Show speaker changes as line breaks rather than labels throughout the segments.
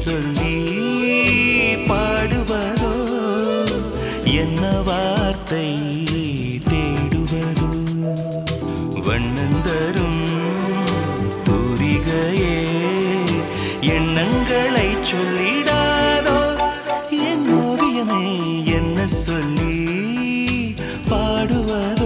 சொல்லி பாடுவதோ என்ன வார்த்தை தேடுவதோ வண்ணந்தரும் தூரிகையே எண்ணங்களை சொல்லிடாதோ என் ஓவியமே என்ன சொல்லி பாடுவதோ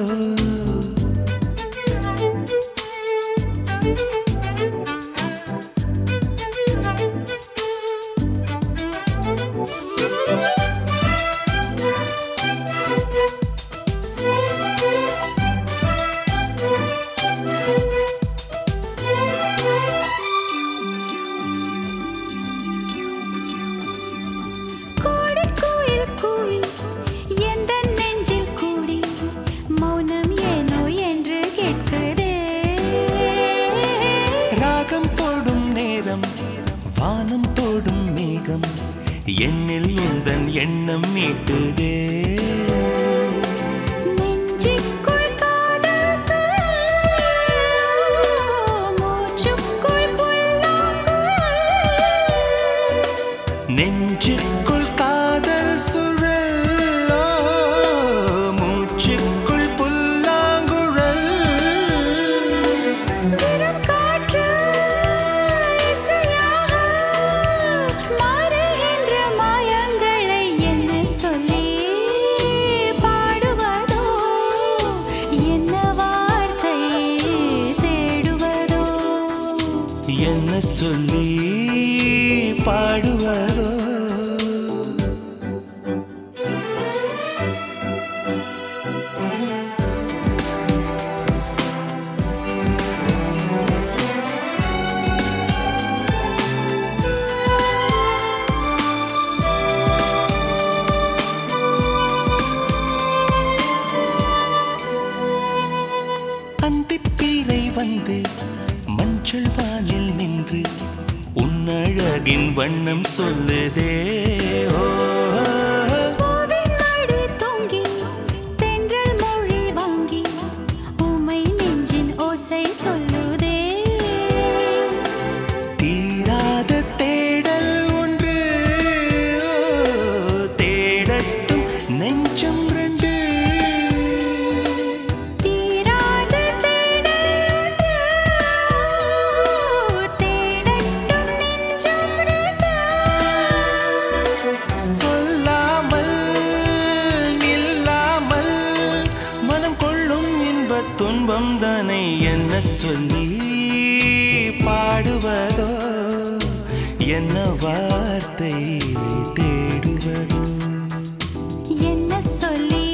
கோடி கோயில் கூவி எந்த நெஞ்சில் கூடி மௌனம் ஏனோ என்று கேட்குதே
ராகம் தோடும் நேரம் வானம் தோடும் மேகம் என்னில் உந்தன் எண்ணம் மீட்டுதே
நெஞ்சுக்குள் காதல் சொல் மூச்சுக்குள் புல்லாங்குழல்
நெஞ்சுக்குள் காதல் சுழலோ மூச்சுக்குள் புல்லாங்குழல்
வெறும் காற்று இசையாக மாறுகின்ற மாயங்களை என்ன சொல்லி பாடுவதோ என்ன வார்த்தை தேடுவதோ
என்ன சொல்லி பாடுவதோ அந்திப்பீரை வந்து மஞ்சள் வானில் நின்று உன்னழகின் வண்ணம் சொல்லுதே ஓ
பூவின் மடி தொங்கி தென்றல் மொழி வாங்கி உமை நெஞ்சின் ஓசை சொல்லுதே
தீராத தேடல் ஒன்று ஓ, தேடட்டும் நெஞ்சம் ரெண்டு
தீராத தேடல் தேடட்டும் நெஞ்சம் ரெண்டு.
சொல்லாமல் நில்லாமல் மனம் கொள்ளும் இன்பத் துன்பம் தானே என்ன சொல்லி பாடுவதோ என்ன வார்த்தை தேடுவதோ
என்ன சொல்லி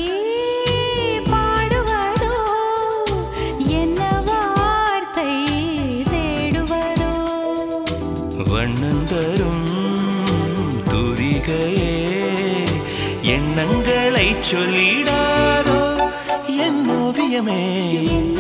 பாடுவதோ என்ன வார்த்தை தேடுவதோ
வண்ணந்தரும் துரிகையே எண்ணங்களை சொல்லிடாதோ என் ஓவியமே
என்ன